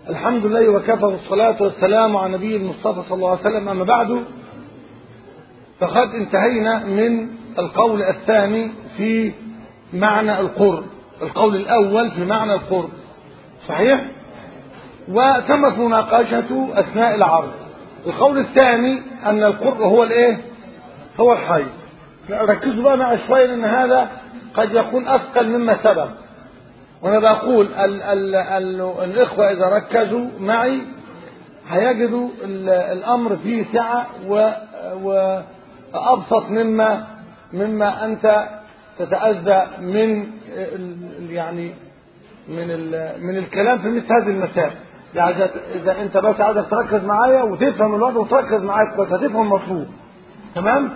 الحمد لله وكفى والصلاة والسلام على نبي المصطفى صلى الله عليه وسلم أما بعد فقد انتهينا من القول الثاني في معنى القرب القول الأول في معنى القرب صحيح وتمت مناقشة أثناء العرض القول الثاني أن القرب هو الإيه هو الحي ركزوا بقى مع شوية لأن هذا قد يكون أثقل مما سبق وأنا بقول ال ال ال الإخوة إذا ركزوا معي هيجدوا الأمر فيه سعة وأبسط مما مما أنت تتأذى من يعني من من الكلام في مثل هذه المسائل يعني إذا أنت بس عايزك تركز معايا وتفهم الوضع وتركز معايا بس هتفهم المطلوب تمام؟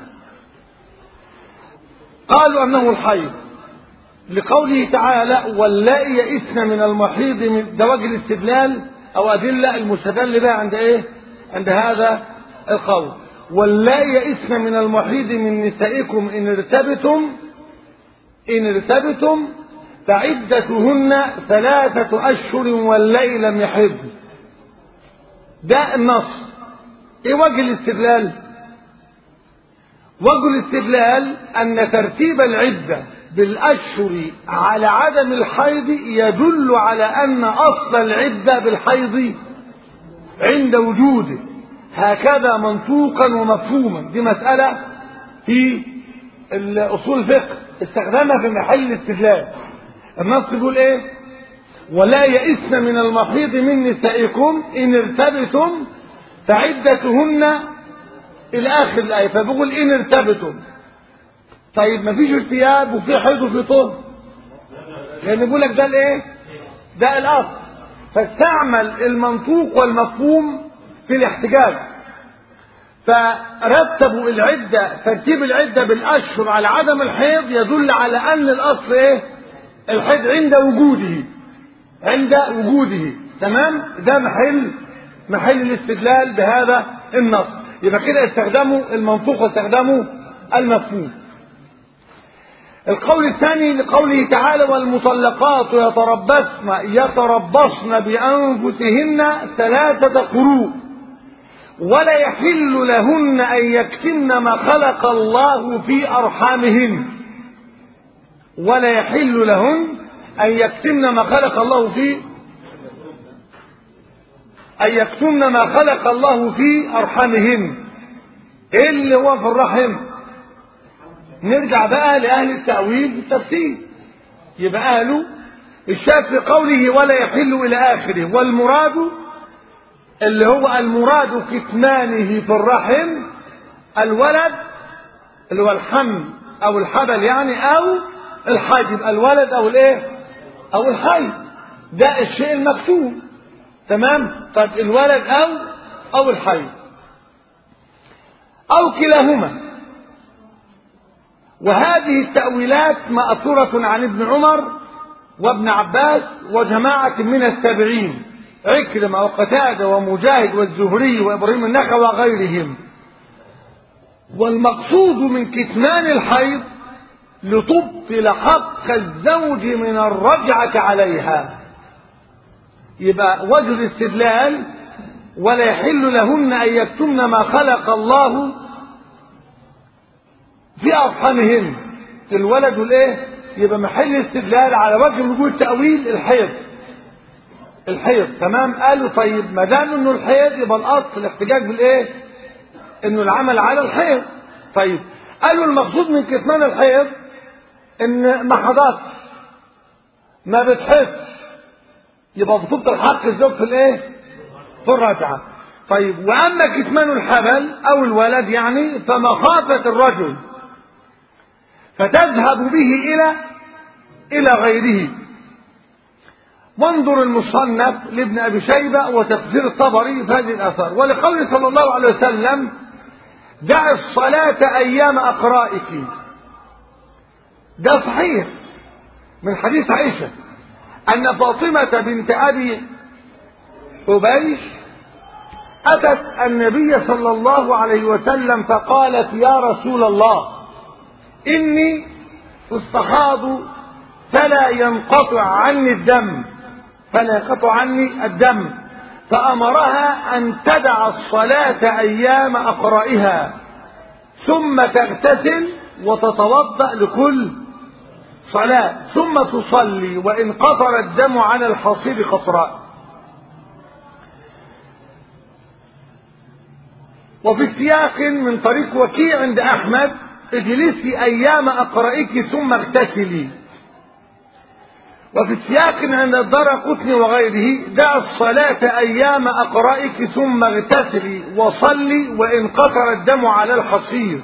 قالوا أنه الحيض لقوله تعالى واللائي يئسن من المحيض من ده وجه الاستدلال او ادله المستدل بها عند ايه عند هذا القول واللائي يئسن من المحيض من نسائكم ان ارتبتم ان ارتبتم فعدتهن ثلاثة أشهر واللائي لم يحضن ده النص ايه وجه الاستدلال وجه الاستدلال أن ترتيب العدة بالأشهر على عدم الحيض يدل على أن أصل العدة بالحيض عند وجوده هكذا منطوقا ومفهوما دي مسألة في أصول الفقه استخدامها في محل الاستدلال النص بيقول ايه ولا يئسن من المحيض من نسائكم إن ارتبتم فعدتهن إلى آخر الآية فبيقول إن ارتبتم طيب ما فيش ارتياب وفي حيض وفي طهر لان بيقول لك ده الايه ده الاصل فاستعمل المنطوق والمفهوم في الاحتجاج فرتبوا العدة ترتيب العدة بالأشهر على عدم الحيض يدل على أن الأصل إيه؟ الحيض عند وجوده عند وجوده تمام؟ ده محل محل الاستدلال بهذا النص يبقى كده استخدموا المنطوق واستخدموا المفهوم القول الثاني لقوله تعالى والمطلقات يتربصن يتربصن بأنفسهن ثلاثة قروء ولا يحل لهن أن يكتمن ما خلق الله في أرحامهن ولا يحل لهن أن يكتمن ما خلق الله في أن يكتمن ما خلق الله في أرحامهن إيه اللي هو في الرحم نرجع بقى لأهل التأويل في التفسير يبقى قالوا الشاف في قوله ولا يحل إلى آخره والمراد اللي هو المراد كتمانه في الرحم الولد اللي هو الحمل أو الحبل يعني أو الحاجب الولد أو الإيه أو الحي ده الشيء المكتوب تمام طب الولد أو أو الحي أو كلاهما وهذه التأويلات مأثورة عن ابن عمر وابن عباس وجماعة من التابعين عكرمة وقتادة ومجاهد والزهري وإبراهيم النخع وغيرهم والمقصود من كتمان الحيض لتبطل حق الزوج من الرجعة عليها يبقى وجه الاستدلال ولا يحل لهن أن يكتمن ما خلق الله في أرحامهن في الولد والإيه يبقى محل استدلال على وجه وجود تأويل الحيض الحيض تمام قالوا طيب ما دام انه الحيض يبقى الاصل الاحتجاج بالايه انه العمل على الحيض طيب قالوا المقصود من كتمان الحيض ان ما حضرتش ما بتحبش يبقى بتبطل حق الزوج في الايه في الرجعه طيب واما كتمان الحبل او الولد يعني فمخافه الرجل فتذهب به الى الى غيره وانظر المصنف لابن ابي شيبه وتفسير الطبري في هذه الاثار ولقوله صلى الله عليه وسلم دع الصلاه ايام اقرائك ده صحيح من حديث عائشه ان فاطمه بنت ابي حبيش اتت النبي صلى الله عليه وسلم فقالت يا رسول الله اني استحاض فلا ينقطع عني الدم فلا ينقطع عني الدم فأمرها أن تدع الصلاة أيام أقرائها ثم تغتسل وتتوضأ لكل صلاة ثم تصلي وإن قطر الدم على الحصير قطراء وفي سياق من طريق وكيع عند أحمد اجلسي أيام أقرئك ثم اغتسلي وفي السياق عند الدار قطن وغيره دع الصلاة أيام أقرئك ثم اغتسلي وصلي وإن قطر الدم على الحصير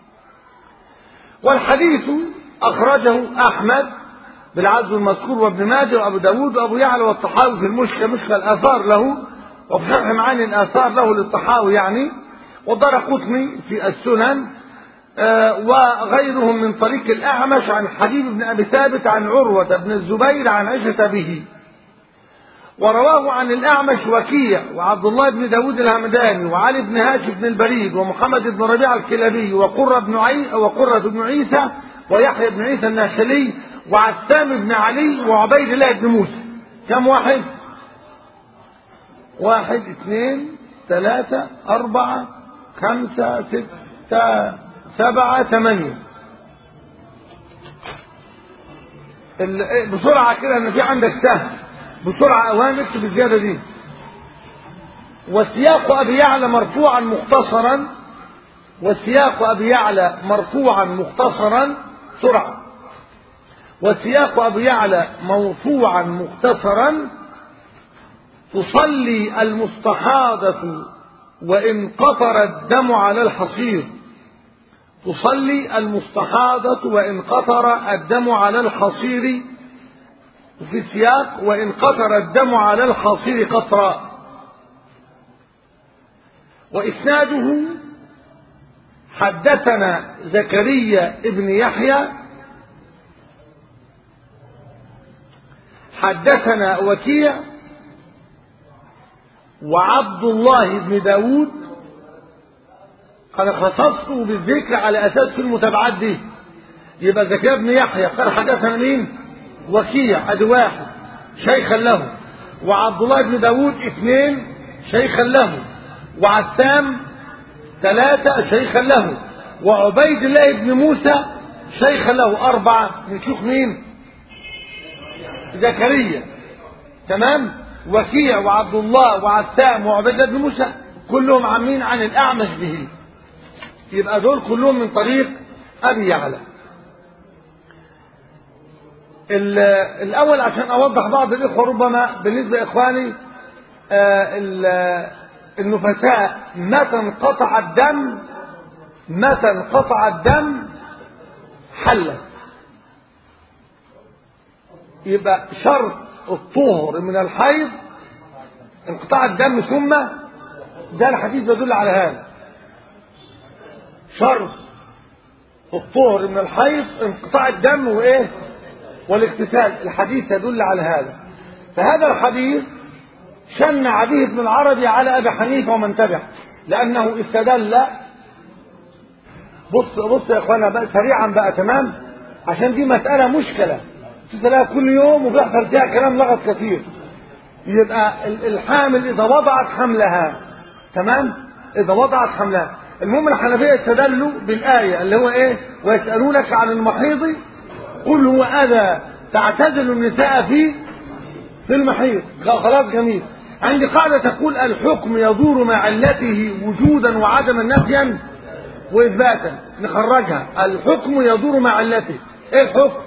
والحديث أخرجه أحمد بالعزو المذكور وابن ماجه وأبو داود وأبو يعلى والطحاوي في المشكلة مشكلة الآثار له وفي شرح معاني الآثار له للطحاوي يعني والدار قطني في السنن وغيرهم من طريق الأعمش عن حبيب بن أبي ثابت عن عروة بن الزبير عن عائشة به ورواه عن الأعمش وكيع وعبد الله بن داود الهمداني وعلي بن هاشم بن البريد ومحمد بن ربيع الكلابي وقرة بن عي وقرة بن عيسى ويحيى بن عيسى الناشلي وعتام بن علي وعبيد الله بن موسى كم واحد؟ واحد اثنين ثلاثة أربعة خمسة ستة سبعة ثمانية بسرعة كده ان في عندك سهم بسرعة اوان اكتب الزيادة دي وسياق ابي يعلى مرفوعا مختصرا وسياق ابي يعلى مرفوعا مختصرا سرعة وسياق ابي يعلى مرفوعا مختصرا تصلي المستحاضة وإن قطر الدم على الحصير تصلي المستحاضة وإن قطر الدم على الحصير وفي السياق وإن قطر الدم على الحصير قطرا وإسناده حدثنا زكريا ابن يحيى حدثنا وكيع وعبد الله بن داود قد خصصته بالذكر على أساس في المتابعات دي يبقى زكريا بن يحيى قال حدثنا مين وكيع ادي واحد شيخا له وعبد الله بن داود اثنين شيخا له وعسام ثلاثة شيخا له وعبيد الله بن موسى شيخا له أربعة نشوف مين زكريا تمام وكيع وعبد الله وعسام وعبيد الله بن موسى كلهم عامين عن الأعمش به يبقى دول كلهم من طريق أبي يعلى الأول عشان أوضح بعض الإخوة ربما بالنسبة لإخواني النفساء متى انقطع الدم متى انقطع الدم حلت يبقى شرط الطهر من الحيض انقطاع الدم ثم ده الحديث يدل على هذا شرط الطهر من الحيض انقطاع الدم وايه والاغتسال الحديث يدل على هذا فهذا الحديث شنع به ابن العربي على ابي حنيفه ومن تبعه لانه استدل بص بص يا اخوانا بقى سريعا بقى تمام عشان دي مساله مشكله تسالها كل يوم وبيحصل فيها كلام لغط كثير يبقى الحامل اذا وضعت حملها تمام اذا وضعت حملها المهم الحنفيه استدلوا بالايه اللي هو ايه ويسالونك عن المحيض قل هو اذى تعتزل النساء في في المحيض خلاص جميل عندي قاعده تقول الحكم يدور مع علته وجودا وعدما نفيا واثباتا نخرجها الحكم يدور مع علته ايه الحكم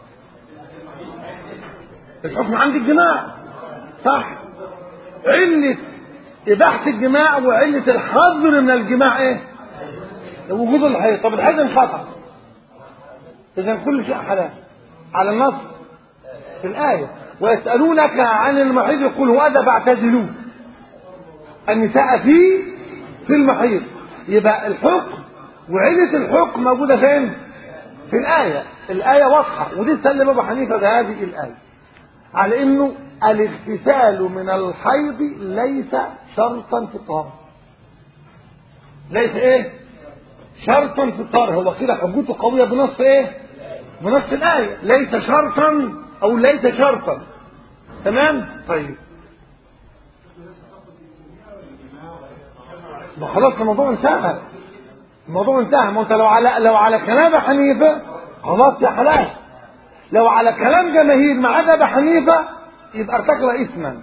الحكم عند الجماع صح علة إباحة الجماع وعلة الحظر من الجماع إيه؟ وجود الحيض طب الحيض انقطع إذا كل شيء حلال على النص في الآية ويسألونك عن المحيض يقول هو هذا فاعتزلوه النساء في في المحيض يبقى الحكم وعلة الحكم موجودة فين؟ في الآية الآية واضحة ودي سلم أبو حنيفة بهذه الآية على انه الاغتسال من الحيض ليس شرطا في الطهارة ليس ايه شرطا في الطهارة هو كده حجته قوية بنص ايه بنص الآية ليس شرطا او ليس شرطا تمام طيب ما خلاص الموضوع انتهى الموضوع انتهى ما انت لو على لو على كلام حنيفه خلاص يا حلال لو على كلام جماهير ما عدا ابي حنيفه يبقى ارتكب اثما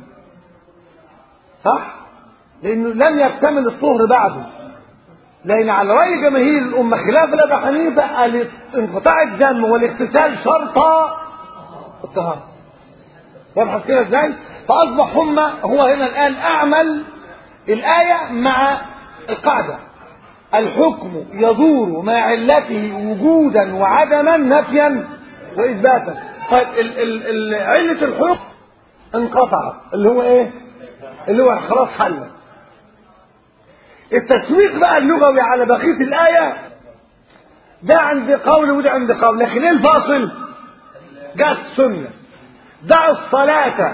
صح لانه لم يكتمل الطهر بعده لان على راي جماهير الامه خلاف لابي حنيفه انقطاع الدم والاغتسال شرطا الطهاره واضحه كده ازاي فاصبح هم هو هنا الان اعمل الايه مع القاعده الحكم يدور مع علته وجودا وعدما نفيا واثباتا طيب ال ال ال عله الحكم انقطعت اللي هو ايه اللي هو خلاص حل التسويق بقى اللغوي على بقيه الايه ده عند قول وده عند قول لكن ايه الفاصل جاء السنه دع الصلاه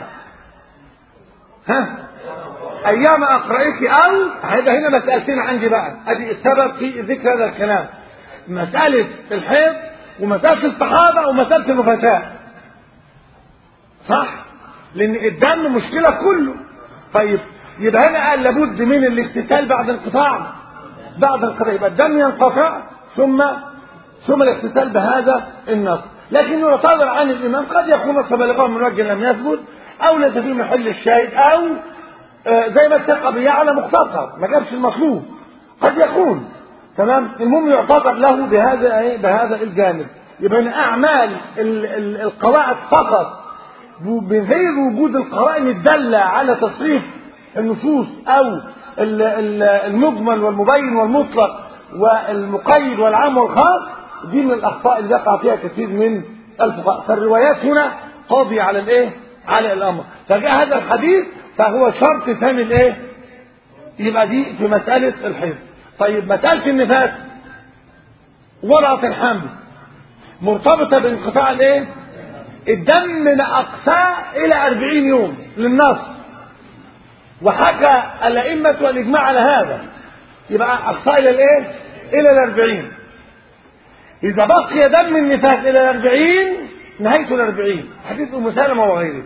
ها ايام اقرئك او هيبقى هنا مسالتين عندي بقى ادي السبب في ذكر هذا الكلام مساله الحيض ومساله الصحابه ومساله النفساء صح لان الدم مشكله كله طيب يبقى هنا قال لابد من الاغتسال بعد انقطاع بعد انقطاع يبقى الدم ينقطع ثم ثم الاغتسال بهذا النص لكنه يعتذر عن الامام قد يكون نص بلغه من وجه لم يثبت او ليس في محل الشاهد او زي ما الثقة بيعلى مختصر ما جابش المطلوب قد يكون تمام المهم يعتبر له بهذا ايه بهذا الجانب يبقى اعمال ال ال القواعد فقط بغير وجود القرائن الدالة على تصريف النصوص او ال ال المجمل والمبين والمطلق والمقيد والعام والخاص دي من الاخطاء اللي يقع فيها كثير من الفقهاء فالروايات هنا قاضية على الايه على الامر فجاء هذا الحديث فهو شرط ثاني الايه يبقى دي في مسألة الحيض طيب مسألة النفاس ورقة الحمل مرتبطة بانقطاع الايه الدم من اقصاه الى اربعين يوم للنص وحكى الائمة والاجماع على هذا يبقى اقصاه الى الايه الى الاربعين اذا بقي دم النفاس الى الاربعين نهايته الاربعين حديث ام سلمة وغيره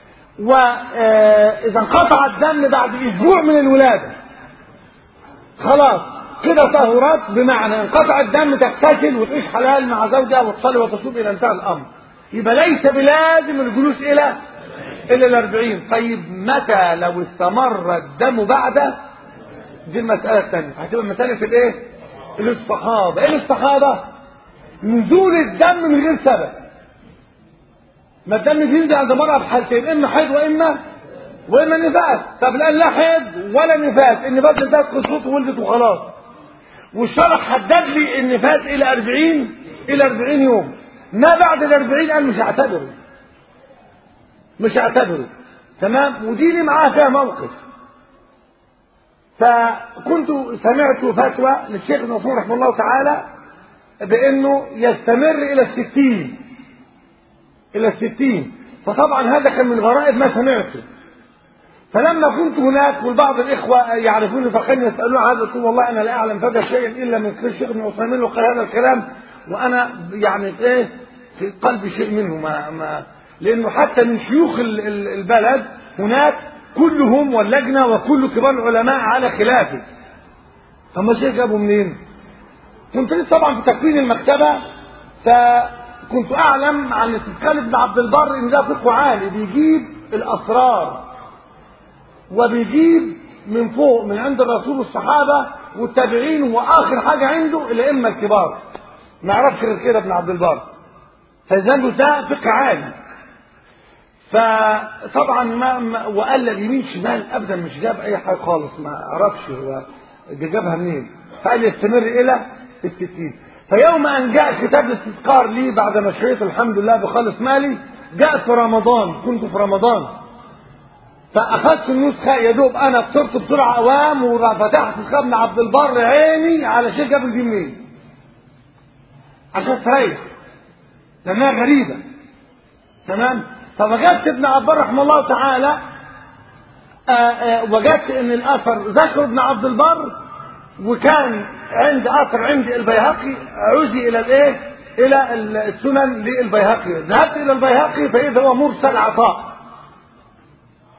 وإذا انقطع الدم بعد أسبوع من الولادة خلاص كده طهورات بمعنى انقطع الدم تغتسل وتعيش حلال مع زوجها وتصلي وتصوم إلى انتهى الأمر يبقى ليس بلازم الجلوس إلى إلى الأربعين طيب متى لو استمر الدم بعد دي المسألة الثانية هتبقى مسألة الإيه؟ الاستحاضة إيه الاستحاضة؟ نزول الدم من غير سبب ما الدم بينزل عند المرأة بحالتين إما حيض وإما وإما نفاس طب الآن لا حيض ولا نفاس النفاس انتهت قصته وولدت وخلاص والشرع حدد لي النفاس إلى 40 إلى 40 يوم ما بعد ال 40 قال مش هعتبره مش هعتبره تمام ودي لي معاه فيها موقف فكنت سمعت فتوى للشيخ المنصور رحمه الله تعالى بأنه يستمر إلى الستين إلى الستين فطبعا هذا كان من غرائب ما سمعته فلما كنت هناك والبعض الإخوة يعرفوني فكانوا يسألون هذا قلت والله أنا لا أعلم فذا شيئا إلا من خلال الشيخ ابن عثيمين وقال هذا الكلام وأنا يعني إيه في قلبي شيء منه ما ما لأنه حتى من شيوخ البلد هناك كلهم واللجنة وكل كبار العلماء على خلافه طب ما الشيخ جابه منين؟ كنت لسه طبعا في تكوين المكتبة فكنت أعلم عن استذكار ابن عبد البر إن ده فقه عالي بيجيب الأسرار وبيجيب من فوق من عند الرسول والصحابة والتابعين وآخر حاجة عنده الأئمة الكبار ما يعرفش غير كده ابن عبد البر فزنده ده فقه عالي فطبعا ما, ما وقال اليمين شمال ابدا مش جاب اي حاجه خالص ما اعرفش هو جابها منين فقال يستمر الى الستين فيوم ان جاء كتاب الاستذكار لي بعد ما شريت الحمد لله بخالص مالي جاء في رمضان كنت في رمضان فاخذت النسخه يا دوب انا فطرت بسرعه اوام وفتحت نسخه ابن عبد البر عيني على شيء جاب دي منين عشان تريح لانها غريبه تمام فوجدت ابن عبد البر رحمه الله تعالى آآ آآ وجدت ان الاثر ذكر ابن عبد البر وكان عند اثر عند البيهقي عزي الى الايه الى السنن للبيهقي ذهبت الى البيهقي فاذا هو مرسل عطاء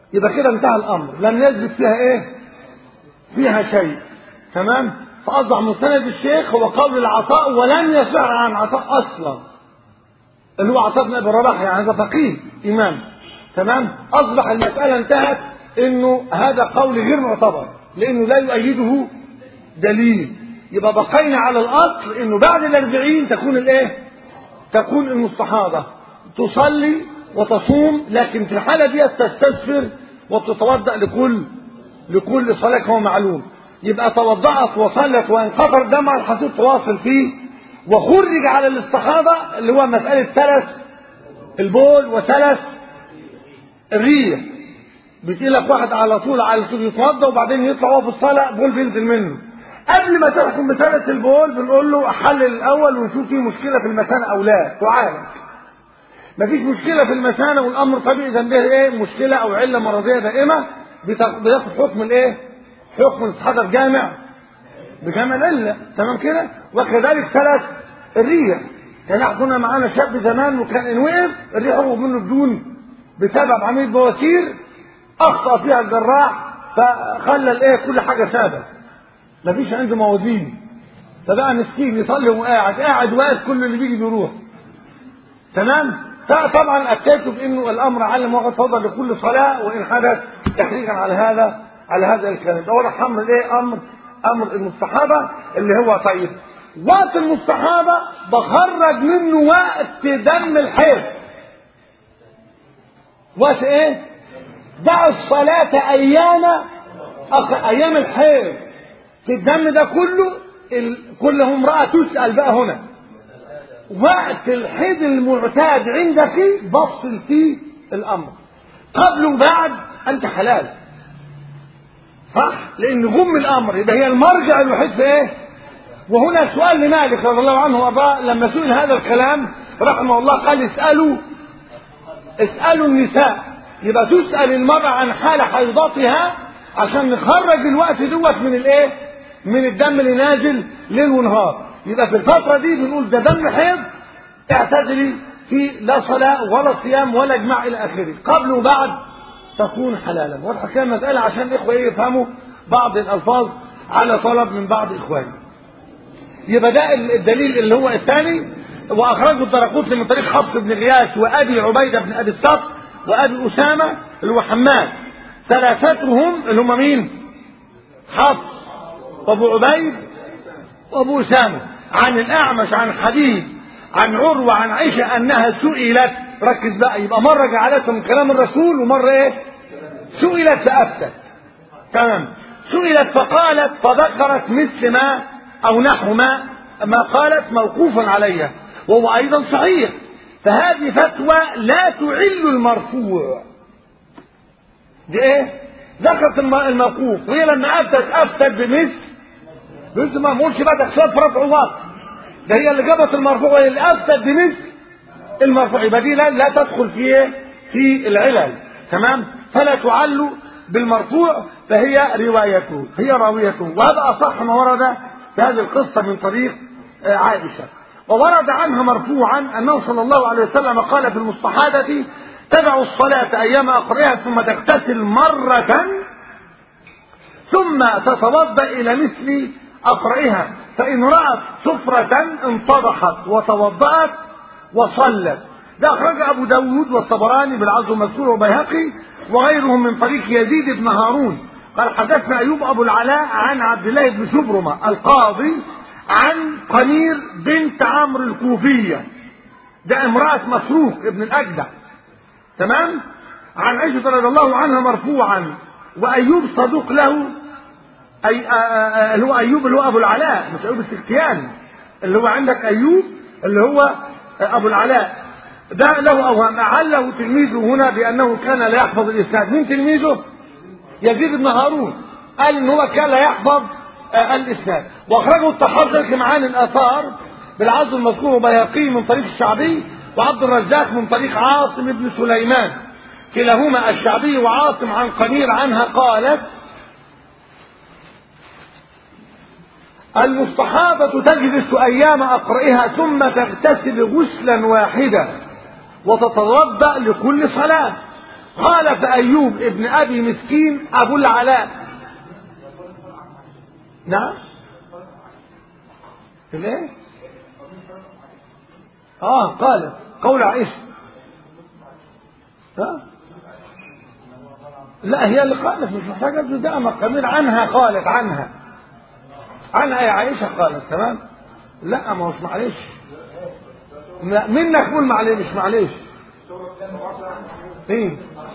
يبقى كده انتهى الامر لم يثبت فيها ايه فيها شيء تمام فاصبح مستند الشيخ هو قول العطاء ولم يصح عن عطاء اصلا اللي هو عطاء بن ابي رباح يعني هذا فقيه امام تمام اصبح المساله انتهت انه هذا قول غير معتبر لانه لا يؤيده دليل يبقى بقينا على الاصل انه بعد الاربعين تكون الايه تكون المستحاضه تصلي وتصوم لكن في الحاله دي تستغفر وتتوضا لكل لكل صلاه هو معلوم يبقى توضأت وصلت وانقطر دمع الحصير تواصل فيه وخرج على الاستحاضة اللي هو مسألة ثلاث البول وثلاث الريح بتقلك واحد على طول على طول يتوضا وبعدين يطلع وهو في الصلاة بول بينزل منه قبل ما تحكم بثلاث البول بنقول له حلل الأول ونشوف فيه مشكلة في المثانة أو لا تعالج مفيش مشكلة في المثانة والأمر طبيعي إذا به إيه مشكلة أو علة مرضية دائمة بتاخد حكم الإيه حكم الاستحاضة بجامع بجامع العلة تمام كده وكذلك ثلاث الريح كان كنا معانا شاب زمان وكان ان وقف الريح هو منه بدون بسبب عملية بواسير اخطأ فيها الجراح فخلى الايه كل حاجة ثابت مفيش عنده موازين فبقى مسكين يصلي وقاعد قاعد واقف كل اللي بيجي بيروح تمام فطبعا اتيت بانه الامر علم وقت فضل لكل صلاه وان حدث تحريجا على هذا على هذا الكلام ده واضح امر ايه امر امر المستحاضه اللي هو طيب وقت المستحاضه بخرج منه وقت دم الحيض وقت ايه دع الصلاه ايام أخ... ايام الحيض في الدم ده كله ال... كل امراه تسال بقى هنا وقت الحيض المعتاد عندك بفصل فيه الامر قبل وبعد انت حلال صح لان غم الامر يبقى هي المرجع الوحيد في ايه وهنا سؤال لمالك رضي الله عنه وارضاه لما سئل هذا الكلام رحمه الله قال اسالوا اسالوا النساء يبقى تسال المراه عن حال حيضتها عشان نخرج الوقت دوت من الايه من الدم اللي نازل ليل ونهار يبقى في الفتره دي بنقول ده دم حيض اعتزلي في لا صلاه ولا صيام ولا اجماع الى اخره قبل وبعد تكون حلالا واضحه كده المساله عشان الاخوه ايه يفهموا بعض الالفاظ على طلب من بعض اخواني يبقى ده الدليل اللي هو الثاني واخرجه الدرقوطني من طريق حفص بن غياث وابي عبيده بن ابي الصف وابي اسامه اللي هو حماد ثلاثتهم اللي هم مين؟ حفص وابو عبيد وابو اسامه عن الاعمش عن حبيب عن عروه عن عائشه انها سئلت ركز بقى يبقى مره جعلتها من كلام الرسول ومره ايه؟ سئلت فافتت تمام سئلت فقالت فذكرت مثل ما او نحو ما ما قالت موقوفا عليها وهو ايضا صحيح فهذه فتوى لا تعل المرفوع دي ايه ذكرت الموقوف وهي لما افتت افتت بمثل بمثل ما مقولش بقى تخسر في رفع وقت ده هي اللي جابت المرفوع وهي اللي افتت بمثل المرفوع يبقى دي لا, لا تدخل في ايه في العلل تمام فلا تعل بالمرفوع فهي روايته هي راويته وهذا اصح ما ورد في هذه القصه من طريق عائشه وورد عنها مرفوعا انه صلى الله عليه وسلم قال في المستحاضه تدع الصلاة أيام أقرئها ثم تغتسل مرة ثم تتوضأ إلى مثل أقرئها فإن رأت سفرة انفضحت وتوضأت وصلت ده أخرج أبو داود والطبراني بالعز المذكور وبيهقي وغيرهم من طريق يزيد بن هارون قال حدثنا أيوب أبو العلاء عن عبد الله بن شبرمة القاضي عن قنير بنت عمرو الكوفية ده امرأة مسروق ابن الأجدع تمام عن عائشة رضي الله عنها مرفوعا وأيوب صدوق له أي اللي هو أيوب اللي هو أبو العلاء مش أيوب السختياني اللي هو عندك أيوب اللي هو أبو العلاء ده له أوهام أعله تلميذه هنا بأنه كان لا يحفظ الإسناد مين تلميذه؟ يزيد بن هارون قال إن هو كان لا يحفظ الإسناد وأخرجه التحرك معاني الآثار بالعزو المذكور بيهقي من طريق الشعبي وعبد الرزاق من طريق عاصم بن سليمان كلاهما الشعبي وعاصم عن قنير عنها قالت المستحاضة تجلس أيام أقرئها ثم تغتسل غسلا واحدا وتتوضأ لكل صلاة خالف أيوب ابن أبي مسكين أبو العلاء نعم الايه اه قال قول عائشة ها لا هي اللي قالت مش محتاجة ده مقامير عنها قالت عنها عنها يا عائشة قالت تمام لا ما هوش معلش لا منك قول معلش مش معلش ايه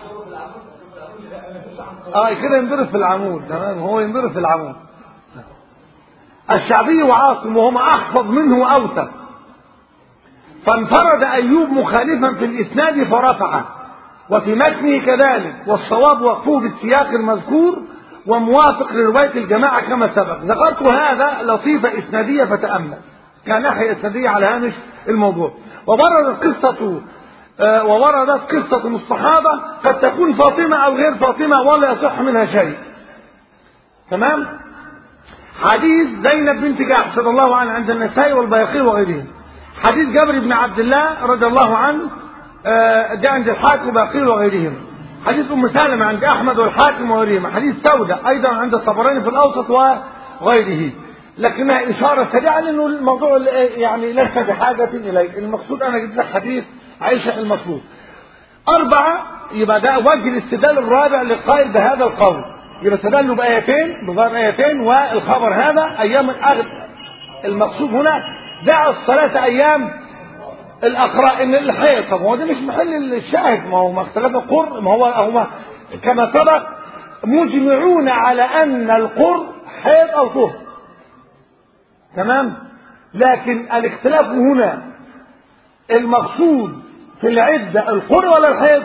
اه كده ينضرب في العمود تمام هو ينضرب في العمود الشعبي وعاصم وهما احفظ منه واوثق فانفرد ايوب مخالفا في الاسناد فرفعه وفي متنه كذلك والصواب وقفه بالسياق المذكور وموافق لروايه الجماعه كما سبق ذكرت هذا لطيفه اسناديه فتامل كناحيه اسناديه على هامش الموضوع ووردت قصه آه ووردت قصة الصحابة قد تكون فاطمة أو غير فاطمة ولا يصح منها شيء تمام حديث زينب بنت جحش رضي الله عنها عند النسائي والبيقي وغيرهم حديث جابر بن عبد الله رضي الله عنه آه جاء عند الحاكم والبيقي وغيرهم حديث ام سلمة عند احمد والحاكم وغيرهم حديث سودة ايضا عند الطبراني في الاوسط وغيره لكنها اشاره سريعه لانه الموضوع يعني ليس بحاجه اليه المقصود انا جبت لك حديث عائشه المطلوب اربعه يبقى ده وجه الاستدلال الرابع للقائل بهذا القول يبقى استدلوا بايتين بظاهر ايتين والخبر هذا ايام الاخذ المقصود هنا دعا الصلاه ايام الاقراء ان الحيض طب هو ده مش محل الشاهد ما هو ما اختلاف القر ما هو هو كما سبق مجمعون على ان القر حيض او طهر تمام لكن الاختلاف هنا المقصود في العدة القر ولا الحيض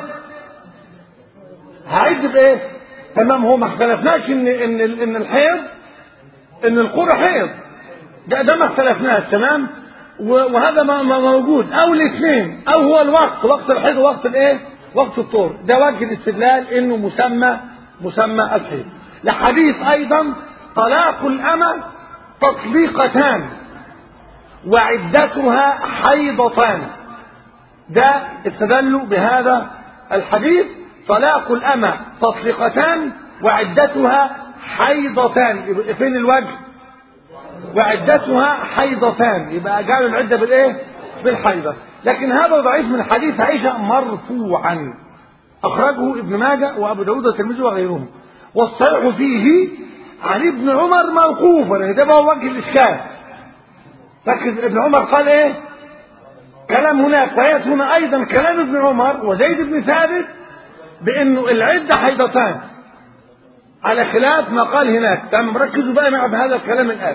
هعد بايه تمام هو ما اختلفناش ان ان ان الحيض ان القر حيض ده ده ما اختلفناش تمام وهذا ما موجود او الاثنين او هو الوقت وقت الحيض ووقت الايه وقت الطهر ده وجه الاستدلال انه مسمى مسمى الحيض لحديث ايضا طلاق الامه تطليقتان وعدتها حيضتان ده استدلوا بهذا الحديث طلاق الأمة تطليقتان وعدتها حيضتان يبقى فين الوجه وعدتها حيضتان يبقى جعلوا العدة بالايه بالحيضة لكن هذا ضعيف من حديث عائشة مرفوعا أخرجه ابن ماجه وأبو داود والترمذي وغيرهم والصحيح فيه عن ابن عمر موقوفا يعني ده هو وجه الإشكال لكن ابن عمر قال ايه كلام هناك ويات هنا ايضا كلام ابن عمر وزيد بن ثابت بانه العدة حيضتان على خلاف ما قال هناك تمام ركزوا بقى مع هذا الكلام الان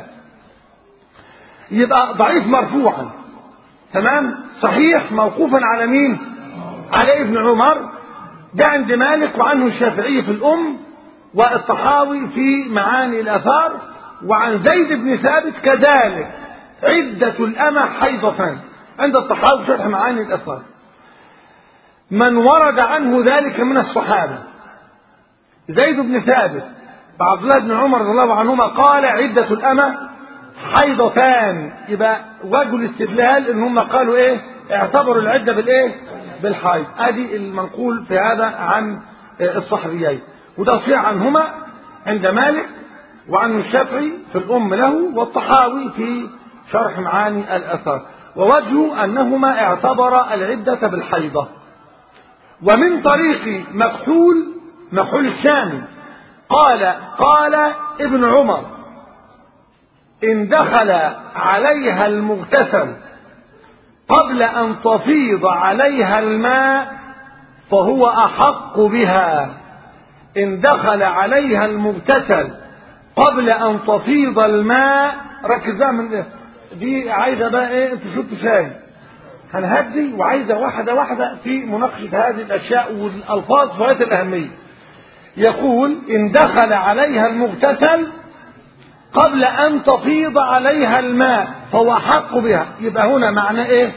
يبقى ضعيف مرفوعا تمام صحيح موقوفا على مين على ابن عمر ده عند مالك وعنه الشافعي في الام والطحاوي في معاني الاثار وعن زيد بن ثابت كذلك عدة الأمة حيضتان عند الطحاوي شرح معاني الأثار من ورد عنه ذلك من الصحابة زيد بن ثابت وعبد الله بن عمر رضي الله عنهما قال عدة الأمة حيضتان يبقى وجه الاستدلال ان هم قالوا ايه اعتبروا العدة بالايه بالحيض ادي المنقول في هذا عن الصحابيين وده صحيح عنهما عند مالك وعن الشافعي في الأم له والطحاوي في شرح معاني الأثر ووجه أنهما اعتبر العدة بالحيضة ومن طريق مكحول مكحول الشامي قال قال ابن عمر إن دخل عليها المغتسل قبل أن تفيض عليها الماء فهو أحق بها إن دخل عليها المغتسل قبل أن تفيض الماء ركز بقى من دي عايزة بقى إيه أنت شفت شاي هنهدي وعايزة واحدة واحدة في مناقشة هذه الأشياء والألفاظ غاية الأهمية يقول إن دخل عليها المغتسل قبل أن تفيض عليها الماء فهو أحق بها يبقى هنا معنى إيه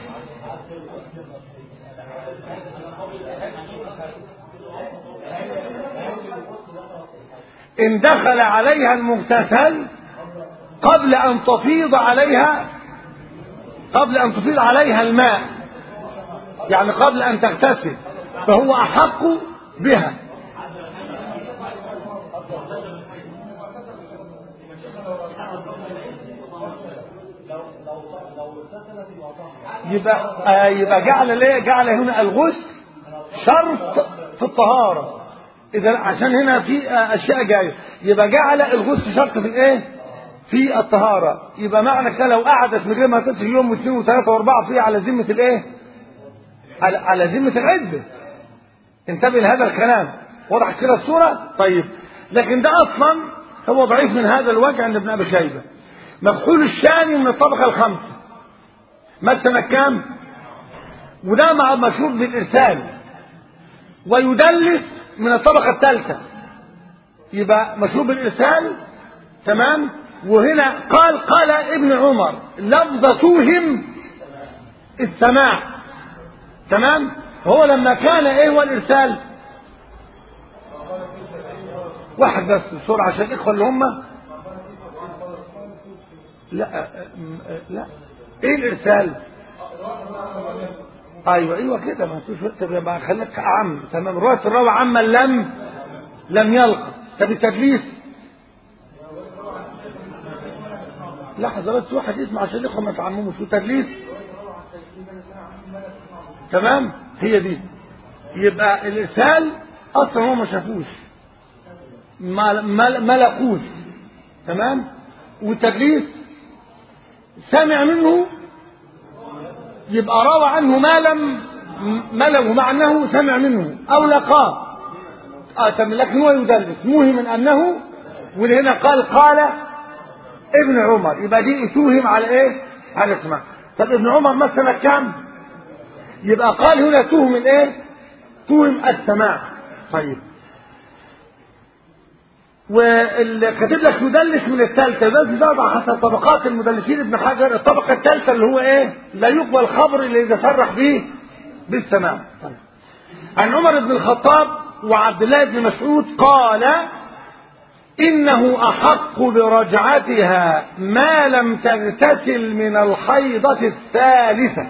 إن دخل عليها المغتسل قبل أن تفيض عليها قبل أن تفيض عليها الماء يعني قبل أن تغتسل فهو أحق بها يبقى آه يبقى جعل ليه جعل هنا الغسل شرط في الطهارة إذا عشان هنا في آه أشياء جاية يبقى جعل الغسل شرط في الإيه؟ في الطهارة يبقى معنى كده لو قعدت من غير ما تغسل يوم واثنين وثلاثة وأربعة في على ذمة الإيه؟ على, على ذمة العدة انتبه لهذا الكلام وضحت كده الصورة؟ طيب لكن ده أصلا هو ضعيف من هذا الوجه عند ابن أبي شيبة مفعول الشاني من الطبقة الخامسة مثلا كام وده مع مشهور بالإرسال ويدلس من الطبقة الثالثة يبقى مشهور بالإرسال تمام وهنا قال قال ابن عمر لفظ توهم السماع تمام هو لما كان ايه هو الإرسال واحد بس بسرعة عشان الإخوة اللي هم لا لا ايه الارسال ايوه ايوه كده ما فيش وقت بقى خليك عام تمام روايه الراوي عما لم لم يلقى طب التدليس لحظه بس واحد يسمع عشان الاخوه ما يتعمموش شو تدليس تمام هي دي يبقى الارسال اصلا هو ما شافوش ما ما لقوش تمام والتدليس سمع منه يبقى روى عنه ما لم ما له مع انه سمع منه او لقاه آه لكن هو يدلس موهم من انه ولهنا قال قال ابن عمر يبقى دي توهم على ايه على اسمع طب ابن عمر مثلا كام يبقى قال هنا توهم الايه توهم السماع طيب وكاتب لك مدلس من الثالثه بس ده حسب طبقات المدلسين ابن حجر الطبقه الثالثه اللي هو ايه لا يقبل خبر الا اذا صرح به بالسماع طيب. عن عمر بن الخطاب وعبد الله بن مسعود قال انه احق برجعتها ما لم تغتسل من الحيضه الثالثه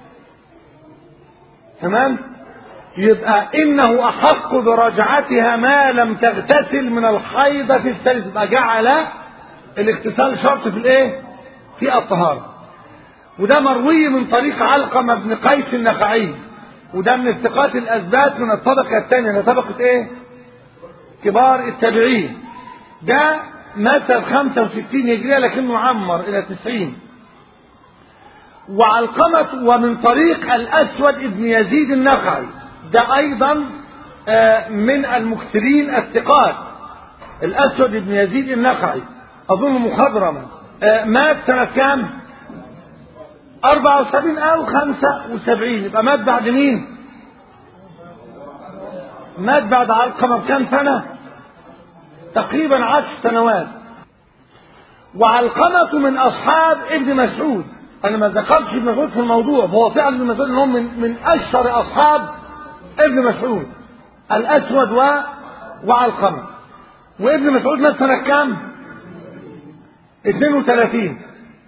تمام يبقى انه احق برجعتها ما لم تغتسل من الحيضة الثالثة يبقى جعل الاغتسال شرط في الايه في الطهارة وده مروي من طريق علقمة بن قيس النخعي وده من الثقات الاثبات من الطبقة الثانية طبقة ايه كبار التابعين ده مثل 65 هجرية لكنه عمر الى 90 وعلقمة ومن طريق الاسود ابن يزيد النخعي ده ايضا من المكثرين الثقات الاسود بن يزيد النخعي اظن مخضرما مات سنة كام 74 او 75 يبقى مات بعد مين مات بعد علقمة بكام سنة تقريبا عشر سنوات وعلقمة من اصحاب ابن مسعود انا ما ذكرتش ابن مسعود في الموضوع فهو فعلا ابن مسعود انهم من, من اشهر اصحاب ابن مسعود الاسود و وعلقمة وابن مسعود مات سنة كام 32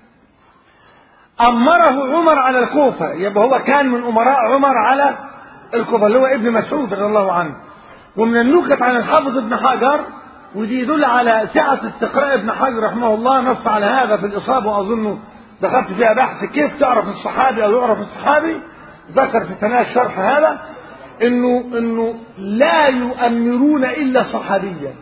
أمره عمر على الكوفة يبقى هو كان من أمراء عمر على الكوفة اللي هو ابن مسعود رضي الله عنه ومن النكت عن الحافظ ابن حجر ودي يدل على سعة استقراء ابن حجر رحمه الله نص على هذا في الإصابة وأظنه دخلت فيها بحث كيف تعرف الصحابي أو يعرف الصحابي ذكر في ثنايا الشرح هذا انه انه لا يؤمرون الا صحابيا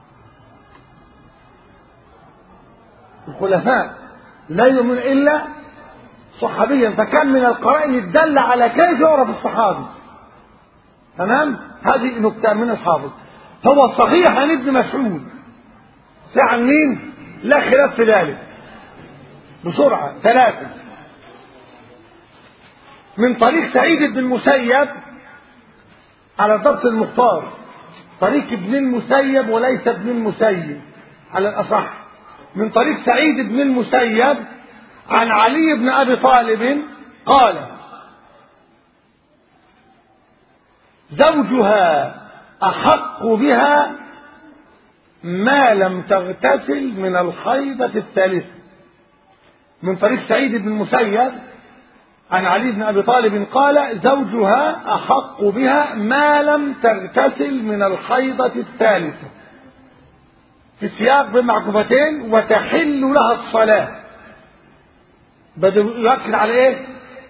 الخلفاء لا يؤمنون الا صحابيا فكان من القرائن الدالة على كيف يعرف الصحابي تمام هذه نكتة من الحافظ فهو الصحيح عن ابن مسعود عن مين لا خلاف في ذلك بسرعة ثلاثة من طريق سعيد بن المسيب على ضبط المختار طريق ابن المسيب وليس ابن المسيب على الأصح من طريق سعيد بن المسيب عن علي بن أبي طالب قال زوجها أحق بها ما لم تغتسل من الحيضة الثالثة من طريق سعيد بن المسيب عن علي بن أبي طالب قال زوجها أحق بها ما لم تغتسل من الحيضة الثالثة في سياق بمعكوفتين وتحل لها الصلاة بدأ يؤكد على ايه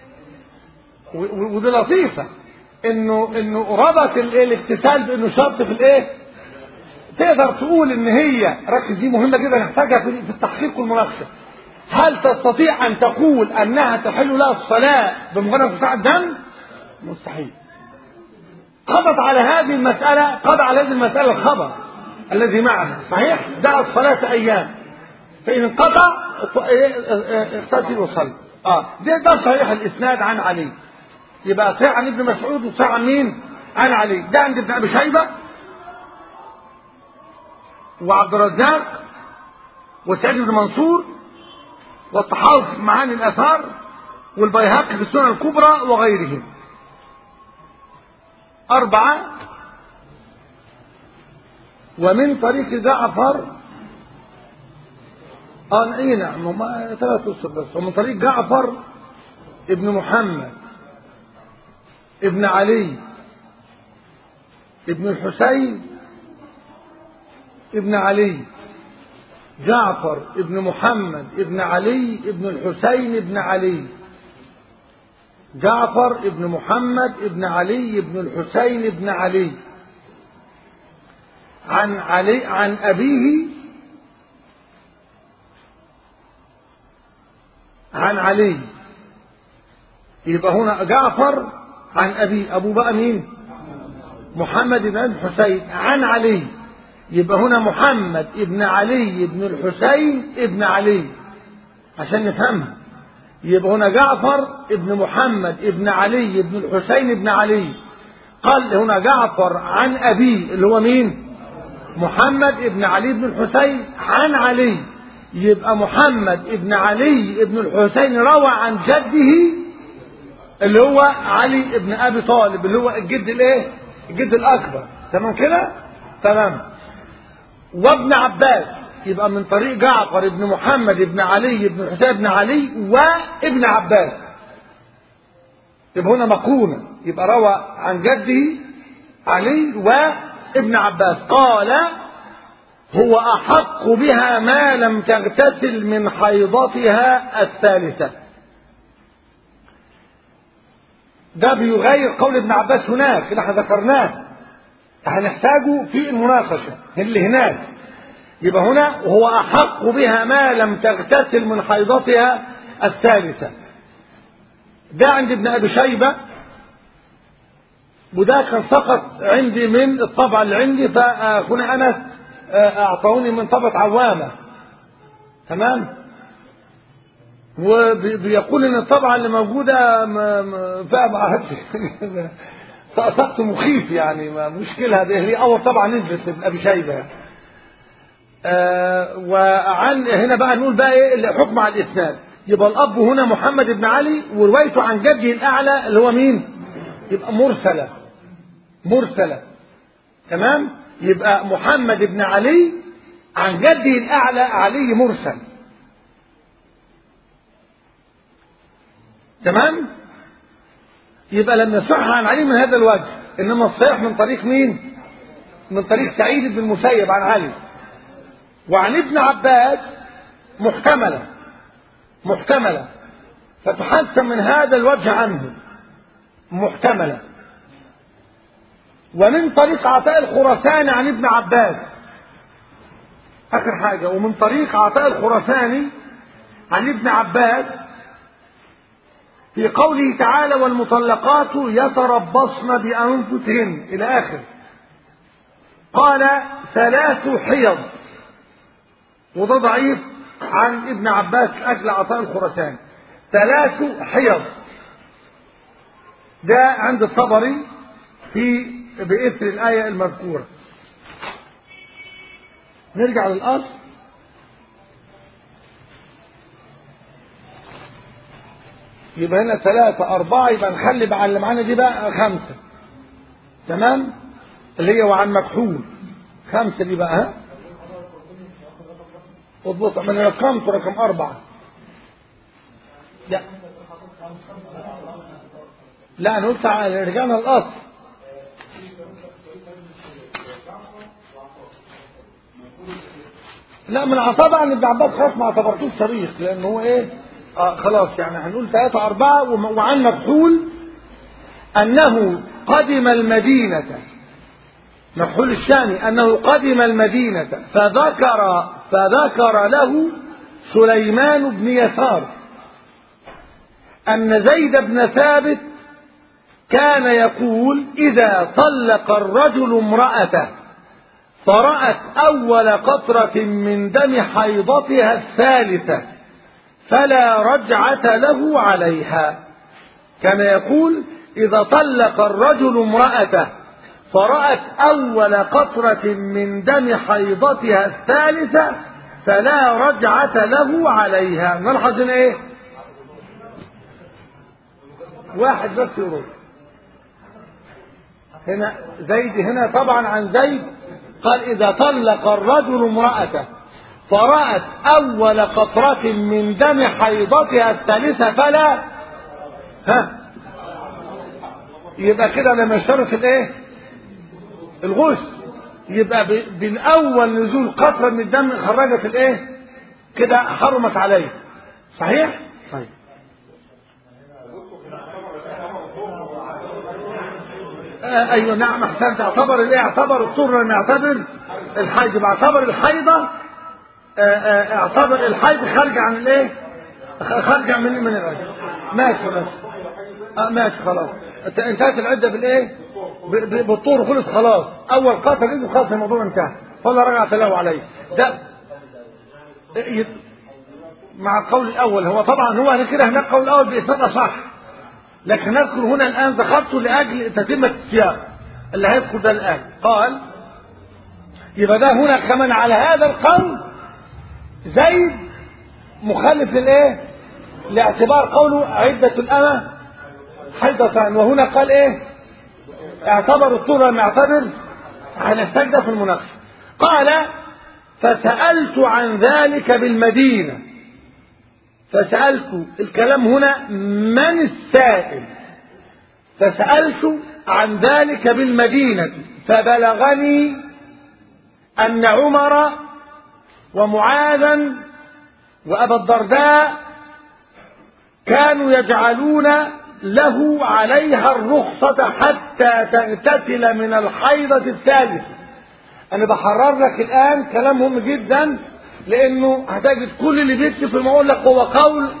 ودي لطيفة انه انه ربط الايه الاغتسال بانه شرط في الايه تقدر تقول ان هي ركز دي مهمة جدا نحتاجها في التحقيق والمناقشة هل تستطيع ان تقول انها تحل لها الصلاة بمجرد انقطاع الدم مستحيل قضت على هذه المسألة قضى على هذه المسألة الخبر الذي معنا صحيح دع الصلاة أيام فإن انقطع اغتسل وصلي اه ده ده صحيح الإسناد عن علي يبقى صحيح عن ابن مسعود وصحيح عن مين؟ عن علي ده عند ابن أبي شيبة وعبد الرزاق وسعيد بن منصور والطحاوي في معاني الآثار والبيهقي في السنن الكبرى وغيرهم أربعة ومن طريق جعفر اه اي نعم هم ثلاث اسر بس ومن طريق جعفر ابن محمد ابن علي ابن الحسين ابن علي جعفر ابن محمد ابن علي ابن الحسين ابن علي جعفر ابن محمد ابن علي ابن الحسين ابن علي عن علي عن أبيه عن علي يبقى هنا جعفر عن أبي أبو بقى مين محمد بن الحسين عن علي يبقى هنا محمد ابن علي ابن الحسين ابن علي عشان نفهمها يبقى هنا جعفر ابن محمد ابن علي ابن الحسين ابن علي قال هنا جعفر عن أبيه اللي هو مين محمد ابن علي بن الحسين عن علي يبقى محمد ابن علي ابن الحسين روى عن جده اللي هو علي ابن ابي طالب اللي هو الجد الايه الجد الاكبر تمام كده تمام وابن عباس يبقى من طريق جعفر ابن محمد ابن علي ابن الحسين ابن علي وابن عباس يبقى هنا مقرونه يبقى روى عن جده علي و ابن عباس قال هو أحق بها ما لم تغتسل من حيضتها الثالثة ده بيغير قول ابن عباس هناك اللي احنا ذكرناه هنحتاجه في المناقشة اللي هناك يبقى هنا هو أحق بها ما لم تغتسل من حيضتها الثالثة ده عند ابن أبي شيبة وده كان سقط عندي من الطبعة اللي عندي فأخونا أنس أعطوني من طبعة عوامة تمام وبيقول ان الطبعة اللي موجودة فيها معهدش سقط مخيف يعني ما مشكلة هذه هي أول طبعة نزلت ابن أبي شيبة آه وعن هنا بقى نقول بقى ايه الحكم على الإسناد يبقى الأب هنا محمد بن علي وروايته عن جده الأعلى اللي هو مين؟ يبقى مرسلة مرسلة تمام يبقى محمد بن علي عن جده الأعلى علي مرسل تمام يبقى لم يصح عن علي من هذا الوجه إنما الصحيح من طريق مين من طريق سعيد بن المسيب عن علي وعن ابن عباس محتملة محتملة فتحسن من هذا الوجه عنه محتملة ومن طريق عطاء الخراساني عن ابن عباس آخر حاجة ومن طريق عطاء الخراساني عن ابن عباس في قوله تعالى والمطلقات يتربصن بأنفسهن إلى آخر قال ثلاث حيض وده ضعيف عن ابن عباس أجل عطاء الخراساني ثلاث حيض ده عند الطبري في بإثر الآية المذكورة نرجع للأصل يبقى هنا ثلاثة أربعة يبقى نخلي بقى اللي معانا دي بقى خمسة تمام اللي هي وعن مكحول خمسة دي بقى ها اضبط من رقمت رقم أربعة لا لا انا قلت على- رجعنا الاصل لا من عصابة عن ابن عباس خلاص ما اعتبرتوش صريخ لان هو ايه آه خلاص يعني هنقول ثلاثة أربعة وم- وعن مكحول أنه قدم المدينة مكحول الشامي أنه قدم المدينة فذكر فذكر له سليمان بن يسار أن زيد بن ثابت كان يقول إذا طلق الرجل امرأته فرأت أول قطرة من دم حيضتها الثالثة فلا رجعة له عليها كان يقول إذا طلق الرجل امرأته فرأت أول قطرة من دم حيضتها الثالثة فلا رجعة له عليها نلحظ هنا إيه واحد بس يرد هنا زيد هنا طبعا عن زيد قال إذا طلق الرجل امرأته فرأت أول قطرة من دم حيضتها الثالثة فلا ها يبقى كده لما يشترط الايه الغسل يبقى ب- بالاول نزول قطره من الدم خرجت الايه كده حرمت عليه صحيح طيب آه ايوه نعم احسنت اعتبر الايه اعتبر الطهر ان يعتبر الحيض يبقى اعتبر الحيضه آه، آه، اعتبر الحيض خارجه عن الايه خ- خارجه من من العده ماشي ماشي آه ماشي خلاص انت- انتهت العده بالايه ب- ب- بالطور خلص خلاص اول قاتل ايده خلاص الموضوع انتهى فلا رجعة له عليه ده ي- مع القول الاول هو طبعا هو هنا كده هناك القول الاول بإثبات صح لكن نذكر هنا الان ذكرته لاجل تتمه السياق اللي هيذكر ده الان قال يبقى ده هنا كمان على هذا القول زيد مخالف للايه لاعتبار قوله عدة الأمة حيضتان وهنا قال ايه اعتبر الطول لم يعتبر هنحتاج ده في المناقشة قال فسألت عن ذلك بالمدينة فسألت الكلام هنا من السائل فسألت عن ذلك بالمدينة فبلغني أن عمر ومعاذا وأبا الدرداء كانوا يجعلون له عليها الرخصة حتى تغتسل من الحيضة الثالثة أنا بحرر لك الآن كلام مهم جدا لأنه هتجد كل اللي بيكتب في المقول لك هو قول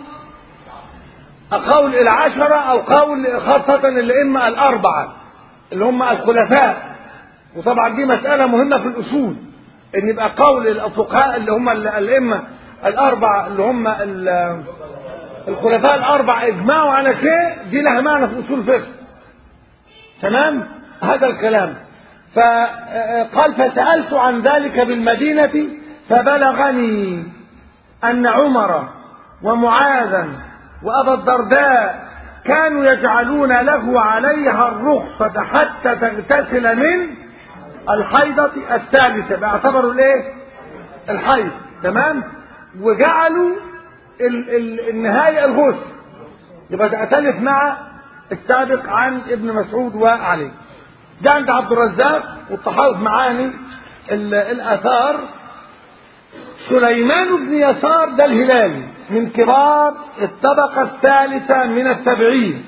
قول العشرة أو قول خاصة الأئمة الأربعة اللي هم الخلفاء وطبعا دي مسألة مهمة في الأصول إن يبقى قول الفقهاء اللي هم الأئمة الأربعة اللي هم ال- الخلفاء الأربعة إجمعوا على شيء دي لها معنى في أصول الفقه تمام هذا الكلام فقال فسألت عن ذلك بالمدينة فبلغني أن عمر ومعاذا وأبا الدرداء كانوا يجعلون له عليها الرخصة حتى تغتسل من الحيضة الثالثة باعتبروا الايه الحيض تمام وجعلوا ال ال النهاية الغسل يبقى تأتلف مع السابق عن ابن مسعود وعلي ده عند عبد الرزاق والتحاوط معاني ال- الآثار سليمان بن يسار ده الهلالي من كبار الطبقة الثالثة من التابعين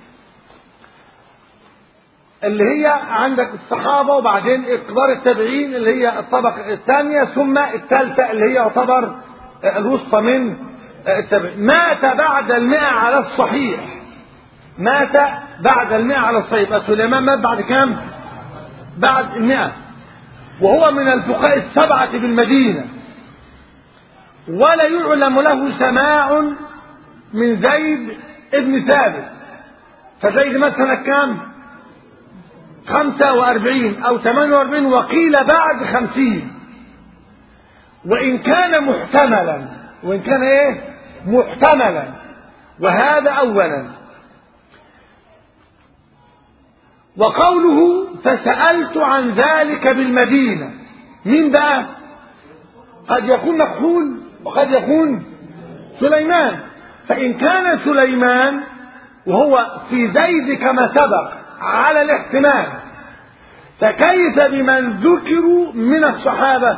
اللي هي عندك الصحابة وبعدين كبار التابعين اللي هي الطبقة الثانية ثم الثالثة اللي هي يعتبر الوسطى من التابعين مات بعد المئة على الصحيح مات بعد المئة على الصحيح يبقى سليمان مات بعد كام؟ بعد المئة وهو من الفقهاء السبعة بالمدينة ولا يعلم له سماع من زيد ابن ثابت فزيد مثلا كام خمسة وأربعين أو ثمانية وأربعين وقيل بعد خمسين وإن كان محتملا وإن كان إيه محتملا وهذا أولا وقوله فسألت عن ذلك بالمدينة مين بقى قد يكون مكحول وقد يكون سليمان فإن كان سليمان وهو في زيد كما سبق على الاحتمال فكيف بمن ذكروا من الصحابة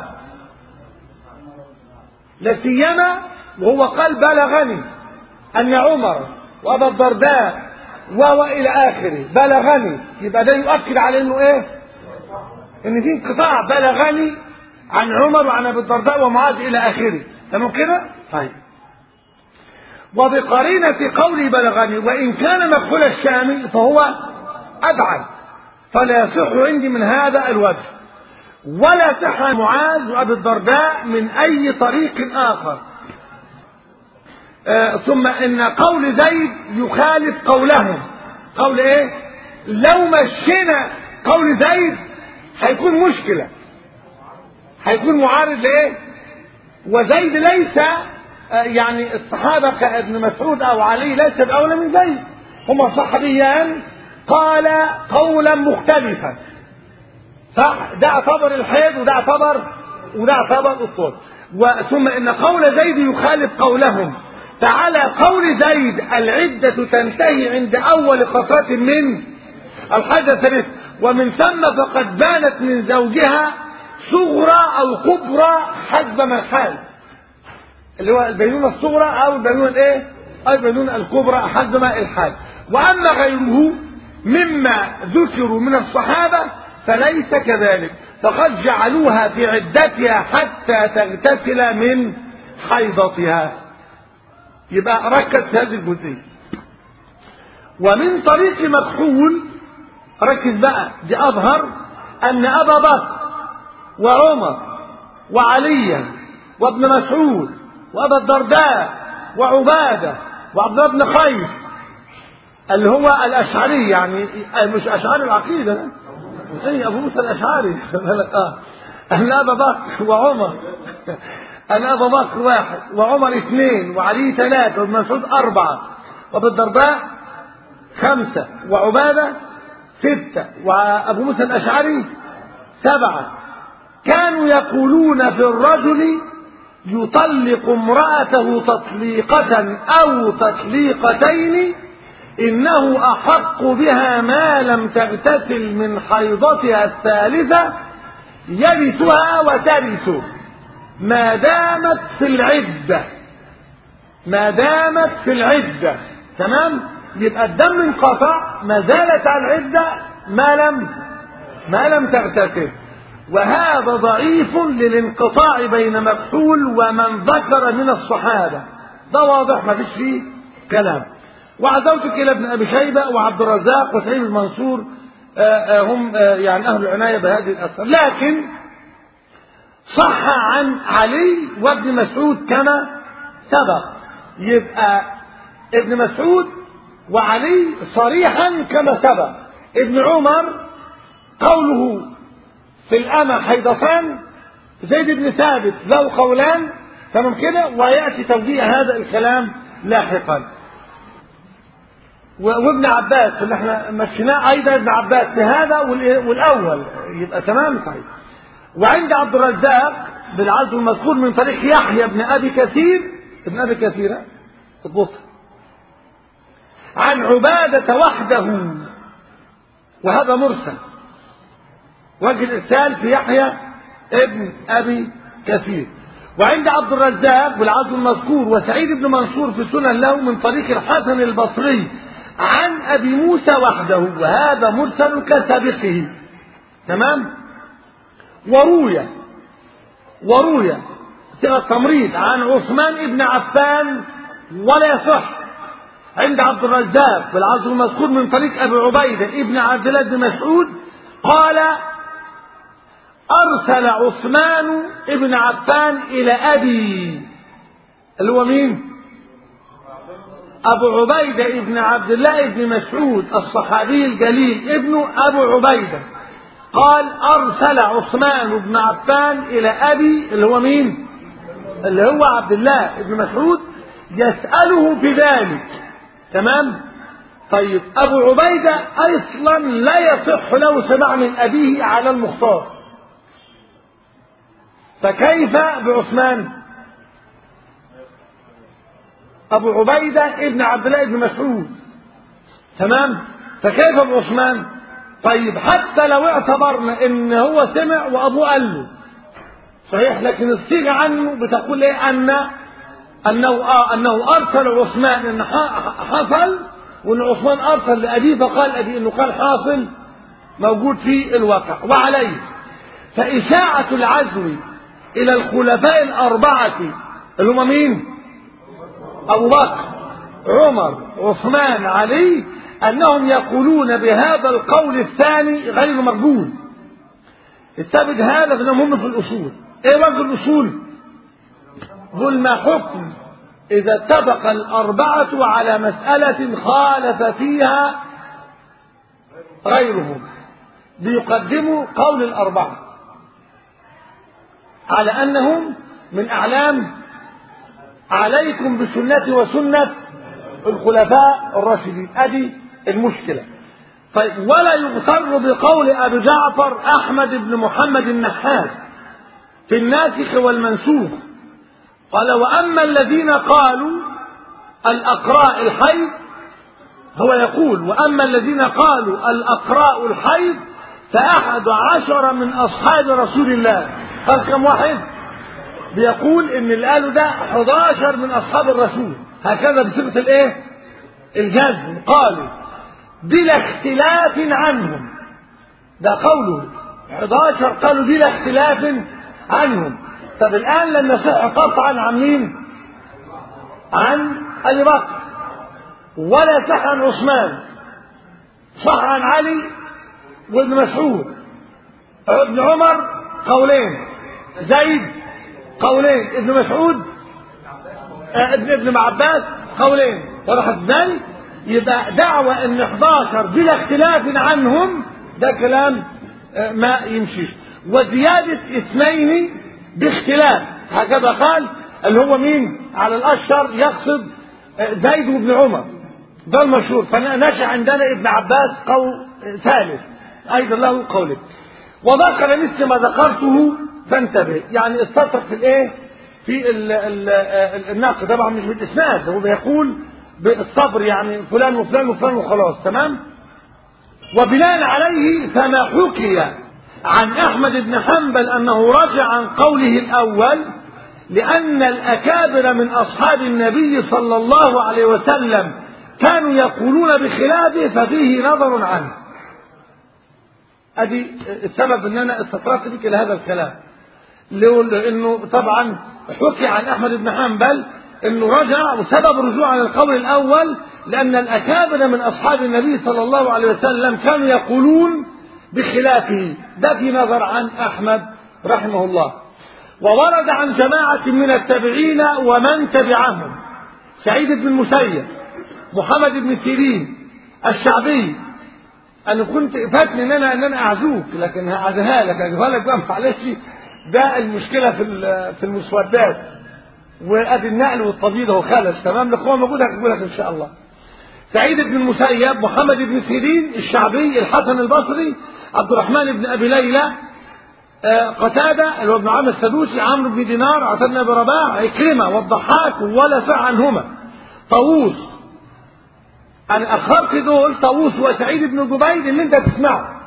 لسيما وهو قال بلغني أن عمر وأبا الدرداء وإلى آخره بلغني يبقى ده يؤكد على إنه إيه؟ إن في انقطاع بلغني عن عمر وعن أبي الدرداء ومعاذ إلى آخره تمام كده؟ طيب وبقرينة قولي بلغني وإن كان مدخول الشامل فهو أبعد فلا يصح عندي من هذا الوجه ولا صح معاذ وأبي الدرداء من أي طريق آخر آه ثم إن قول زيد يخالف قولهم قول إيه لو مشينا قول زيد هيكون مشكلة هيكون معارض لإيه وزيد ليس يعني الصحابة كابن مسعود أو علي ليس بأولى من زيد هما صحابيان قال قولا مختلفا صح ده اعتبر الحيض وده اعتبر وده اعتبر الطول ثم ان قول زيد يخالف قولهم فعلى قول زيد العدة تنتهي عند أول قطرة من الحدث ومن ثم فقد بانت من زوجها صغرى أو كبرى حسب ما الحال اللي هو البينونة الصغرى أو البينونة الإيه؟ أو البينونة الكبرى حسب ما الحال وأما غيره مما ذكروا من الصحابة فليس كذلك فقد جعلوها في عدتها حتى تغتسل من حيضتها يبقى ركز في هذه الجزئية ومن طريق مكحول ركز بقى دي أظهر أن أبا بكر وعمر وعليا وابن مسعود وأبا الدرداء وعبادة وعبد الله بن خيس اللي هو الأشعري يعني مش أشعري العقيدة اي أبو موسى الأشعري بالك آه أن أبا بكر وعمر أن أبا بكر واحد وعمر اثنين وعلي ثلاثة وابن مسعود أربعة وأبو الدرداء خمسة وعبادة ستة وأبو موسى الأشعري سبعة كانوا يقولون في الرجل يطلق امرأته تطليقة أو تطليقتين إنه أحق بها ما لم تغتسل من حيضتها الثالثة يرثها وترثه ما دامت في العدة ما دامت في العدة تمام يبقى الدم انقطع ما زالت على العدة ما لم ما لم تغتسل وهذا ضعيف للانقطاع بين مكحول ومن ذكر من الصحابة ده واضح ما فيش فيه كلام وعزوتك إلى ابن أبي شيبة وعبد الرزاق وسعيد المنصور هم يعني أهل العناية بهذه الأثر لكن صح عن علي وابن مسعود كما سبق يبقى ابن مسعود وعلي صريحا كما سبق ابن عمر قوله في الأمة حيضتان زيد بن ثابت له قولان تمام كده ويأتي توجيه هذا الكلام لاحقا وابن عباس اللي احنا مشيناه ايضا ابن عباس في هذا والاول يبقى تمام صحيح وعند عبد الرزاق بالعزو المذكور من طريق يحيى بن ابي كثير ابن ابي كثير اضبطها عن عبادة وحده وهذا مرسل وجه الإرسال في يحيى ابن أبي كثير وعند عبد الرزاق بالعزو المذكور وسعيد بن منصور في سنن له من طريق الحسن البصري عن أبي موسى وحده وهذا مرسل كسابقه تمام وروي وروي صيغة تمريض عن عثمان بن عفان ولا يصح عند عبد الرزاق بالعزو المذكور من طريق أبي عبيدة ابن عبد الله بن مسعود قال أرسل عثمان ابن عفان إلى أبي اللي هو مين؟ أبو عبيدة ابن عبد الله بن مسعود الصحابي الجليل ابن أبو عبيدة قال أرسل عثمان بن عفان إلى أبي اللي هو مين؟ اللي هو عبد الله بن مسعود يسأله في ذلك تمام؟ طيب أبو عبيدة أصلا لا يصح له سماع من أبيه على المختار فكيف بعثمان أبو عبيدة ابن عبد الله بن مسعود تمام فكيف بعثمان طيب حتى لو اعتبرنا ان هو سمع وابوه قال له صحيح لكن الصيغه عنه بتقول ايه ان انه آه انه ارسل عثمان ان حصل وان عثمان ارسل لابيه فقال ابي انه كان حاصل موجود في الواقع وعليه فاشاعه العزو الى الخلفاء الاربعه اللي هم مين ابو بكر عمر عثمان علي انهم يقولون بهذا القول الثاني غير مقبول استبد هذا فانهم هم في الاصول ايه وجه الاصول قل ما حكم اذا اتفق الاربعه على مساله خالف فيها غيرهم بيقدموا قول الاربعه على انهم من اعلام عليكم بسنتي وسنه الخلفاء الراشدين ادي المشكله طيب ولا يغتر بقول ابي جعفر احمد بن محمد النحاس في الناسخ والمنسوخ قال واما الذين قالوا الاقراء الحيض هو يقول واما الذين قالوا الاقراء الحيض فاحد عشر من اصحاب رسول الله قال كم واحد بيقول ان اللي قالوا ده 11 من اصحاب الرسول هكذا بصيغه الايه الجزم قالوا بلا اختلاف عنهم ده قوله 11 قالوا بلا اختلاف عنهم طب الان لم يصح قطعا عن مين عن ابي بكر ولا صح عن عثمان صح عن علي وابن مسعود ابن عمر قولين زيد قولين ابن مسعود ابن ابن عباس قولين وضحت ازاي يبقى دعوة ان 11 بلا اختلاف عنهم ده كلام ما يمشيش وزيادة اثنين باختلاف هكذا قال اللي هو مين على الاشهر يقصد زيد بن عمر ده المشهور فنشأ عندنا ابن عباس قول ثالث ايضا له قوله وذكر مثل ما ذكرته فانتبه يعني استطرق في الايه في ال ال النقد طبعا مش بالاسناد هو بيقول بالصبر يعني فلان وفلان وفلان وخلاص تمام وبناء عليه فما حكي عن احمد بن حنبل انه رجع عن قوله الاول لان الاكابر من اصحاب النبي صلى الله عليه وسلم كانوا يقولون بخلافه ففيه نظر عنه ادي السبب ان انا استطردت بك الى هذا الكلام لانه طبعا حكي عن احمد بن حنبل انه رجع وسبب رجوع عن القول الاول لان الاكابر من اصحاب النبي صلى الله عليه وسلم كانوا يقولون بخلافه ده في نظر عن احمد رحمه الله وورد عن جماعة من التابعين ومن تبعهم سعيد بن المسيب محمد بن سيرين الشعبي انا كنت فاتني ان انا ان انا اعزوك لكن هعزها لك اجيبها لك بقى معلش ده المشكله في في المسودات وادي النقل والطبيب هو خلص تمام الاخوه موجود هجيبه لك ان شاء الله سعيد بن المسيب محمد بن سيرين الشعبي الحسن البصري عبد الرحمن بن ابي ليلى آه قتادة اللي هو ابن عامر السدوسي عمرو بن دينار عتاد بن ابي رباح عكرمة والضحاك ولا سع عنهما طاووس انا اخرت دول طاووس وسعيد بن جبير اللي انت تسمعه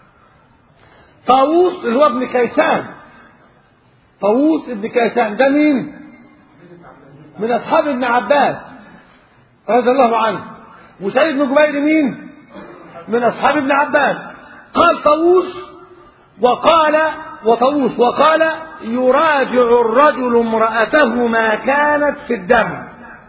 طاووس اللي هو ابن كيسان طاووس ابن كيسان ده مين من اصحاب ابن عباس رضي الله عنه وسعيد بن جبير مين من اصحاب ابن عباس قال طاووس وقال وطاووس وقال يراجع الرجل امرأته ما كانت في الدم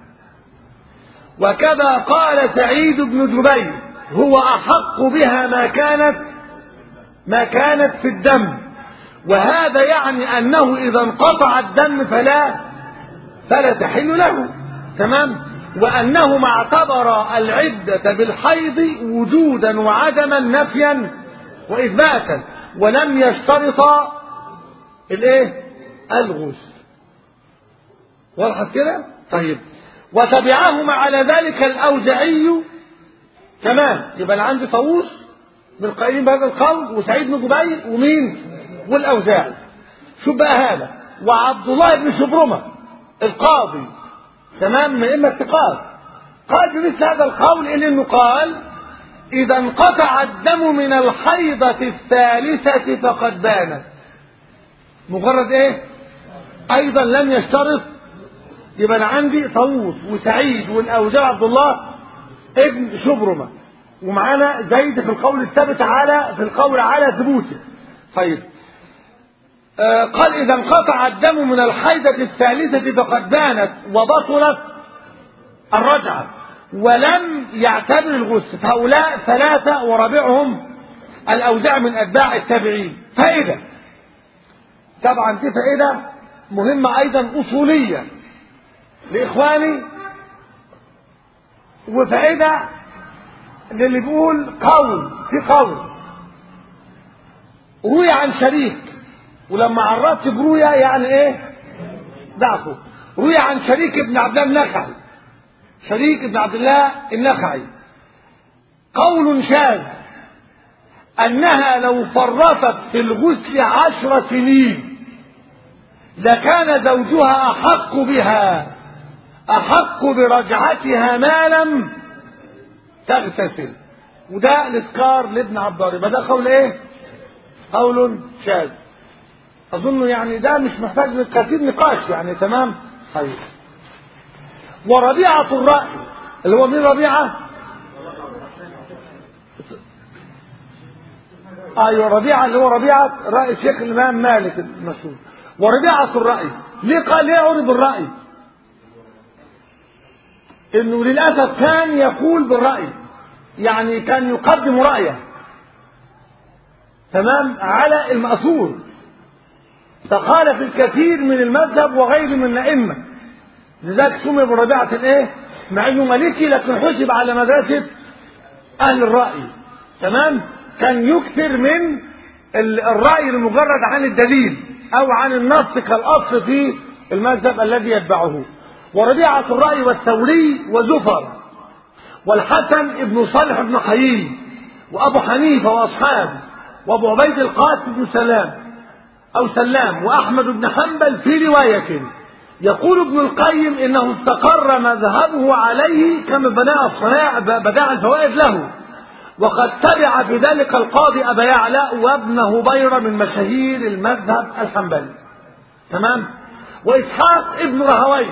وكذا قال سعيد بن جبير هو أحق بها ما كانت ما كانت في الدم وهذا يعني أنه إذا انقطع الدم فلا فلا تحل له تمام وأنهما اعتبر العدة بالحيض وجودا وعدما نفيا وإثباتا ولم يشترط الايه الغسل واضحة كده طيب وتبعهما على ذلك الأوزعي كمان يبقى أنا عندي طاووس من القائلين بهذا القول وسعيد بن جبير ومين والأوزاعي شوف بقى هذا وعبد الله بن شبرمة القاضي تمام من إما الثقات قال بمثل هذا القول إلا إنه قال إذا انقطع الدم من الحيضة الثالثة فقد بانت مجرد إيه أيضا لم يشترط يبقى أنا عندي طاووس وسعيد والأوزاع عبد الله ابن شبرمة ومعانا زيد في القول الثابت على في القول على ثبوته طيب آه قال إذا انقطع الدم من الحيضة الثالثة فقد بانت وبطلت الرجعة ولم يعتبر الغسل فهؤلاء ثلاثة ورابعهم الأوزاع من أتباع التابعين فائدة طبعا دي فائدة مهمة أيضا أصولية لإخواني وفائدة للي بيقول قول في قول روي عن شريك ولما عرفت بروية يعني ايه ضعفه روي عن شريك ابن عبد الله النخعي شريك ابن عبد الله النخعي قول شاذ انها لو فرطت في الغسل عشر سنين لكان زوجها احق بها احق برجعتها ما لم تغتسل وده الاسكار لابن عبار يبقى ده قول ايه قول شاذ اظن يعني ده مش محتاج كثير نقاش يعني تمام طيب وربيعة الرأي اللي هو مين ربيعة ايوه ربيعة اللي هو ربيعة رأي الشيخ الامام مالك المشهور وربيعة الرأي ليه قال ليه عرض الرأي انه للاسف كان يقول بالرأي يعني كان يقدم رأيه تمام على المأثور فخالف الكثير من المذهب وغيره من الأئمة لذلك سمي بربيعة الايه مع انه مالكي لكن حسب على مدرسة اهل الرأي تمام كان يكثر من الرأي المجرد عن الدليل او عن النص كالاصل في المذهب الذي يتبعه وربيعة الرأي والثوري وزفر والحسن ابن صالح بن حيي وابو حنيفة واصحابه وابو عبيد القاسم بن سلام او سلام واحمد بن حنبل في رواية يقول ابن القيم انه استقر مذهبه عليه كما بناء الصناع بداع الفوائد له وقد تبع في ذلك القاضي ابا يعلى وابن هبيرة من مشاهير المذهب الحنبلي تمام واسحاق ابن رهوي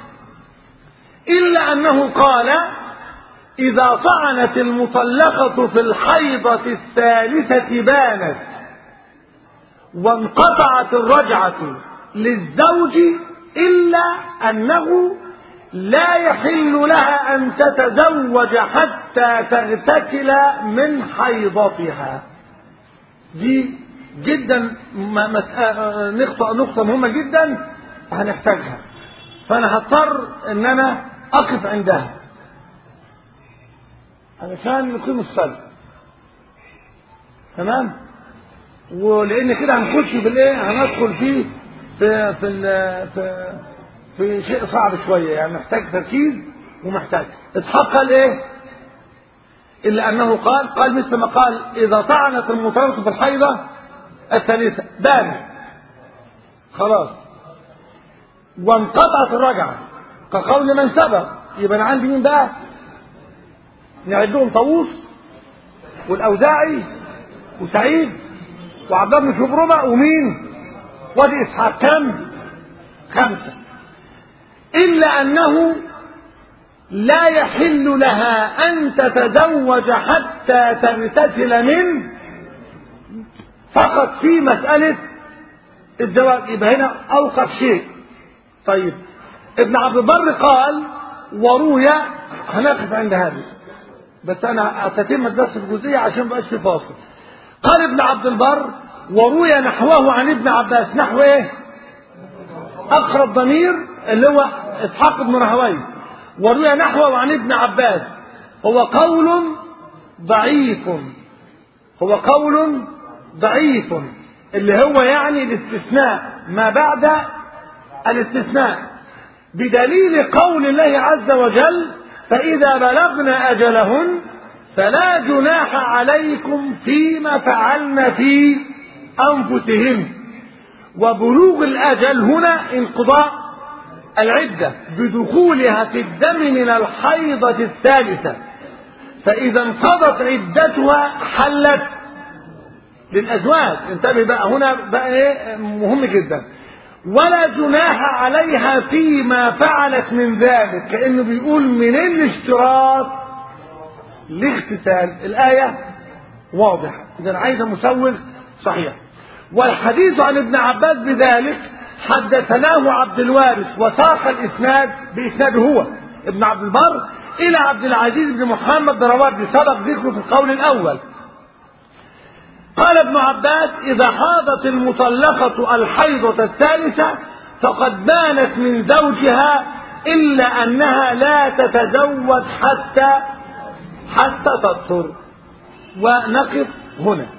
الا انه قال اذا طعنت المطلقة في الحيضة الثالثة بانت وانقطعت الرجعة للزوج إلا أنه لا يحل لها أن تتزوج حتى تغتسل من حيضتها دي جدا نقطة نقطة مهمة جدا هنحتاجها فأنا هضطر إن أنا أقف عندها علشان نقيم الصلاة تمام ولأن كده هنخش بالإيه هندخل فيه في في في في شيء صعب شوية يعني محتاج تركيز ومحتاج اسحاق قال ايه إلا أنه قال قال مثل ما قال إذا طعنت المطلقة في الحيضة الثالثة بان خلاص وانقطعت الرجعة كقول من سبق يبقى أنا عندي مين بقى نعدهم طاووس والأوزاعي وسعيد وعبد الله بن شبرمة ومين وادي إسحاق كم خمسة إلا أنه لا يحل لها أن تتزوج حتى تغتسل من فقط في مسألة الزواج يبقى هنا أوقف شيء طيب ابن عبد البر قال وروي هنقف عند هذه بس أنا أتتم بس الجزئية عشان مبقاش في فاصل قال ابن عبد البر وروي نحوه عن ابن عباس نحو ايه اقرب ضمير اللي هو اسحاق بن رهوي وروي نحوه عن ابن عباس هو قول ضعيف هو قول ضعيف اللي هو يعني الاستثناء ما بعد الاستثناء بدليل قول الله عز وجل فإذا بلغن أجلهن فلا جناح عليكم فيما فعلن في أنفسهن وبلوغ الأجل هنا انقضاء العدة بدخولها في الدم من الحيضة الثالثة فإذا انقضت عدتها حلت للأزواج انتبه بقى هنا بقى ايه مهم جدا ولا جناح عليها فيما فعلت من ذلك كأنه بيقول منين الاشتراط لاغتسال الآية واضحة إذا عايزة مسوغ صحيح والحديث عن ابن عباس بذلك حدثناه عبد الوارث وساق الإسناد بإسناد هو ابن عبد البر إلى عبد العزيز بن محمد بن رواد سبق ذكره في القول الأول قال ابن عباس إذا حاضت المطلقة الحيضة الثالثة فقد بانت من زوجها إلا أنها لا تتزوج حتى حتى تطهر ونقف هنا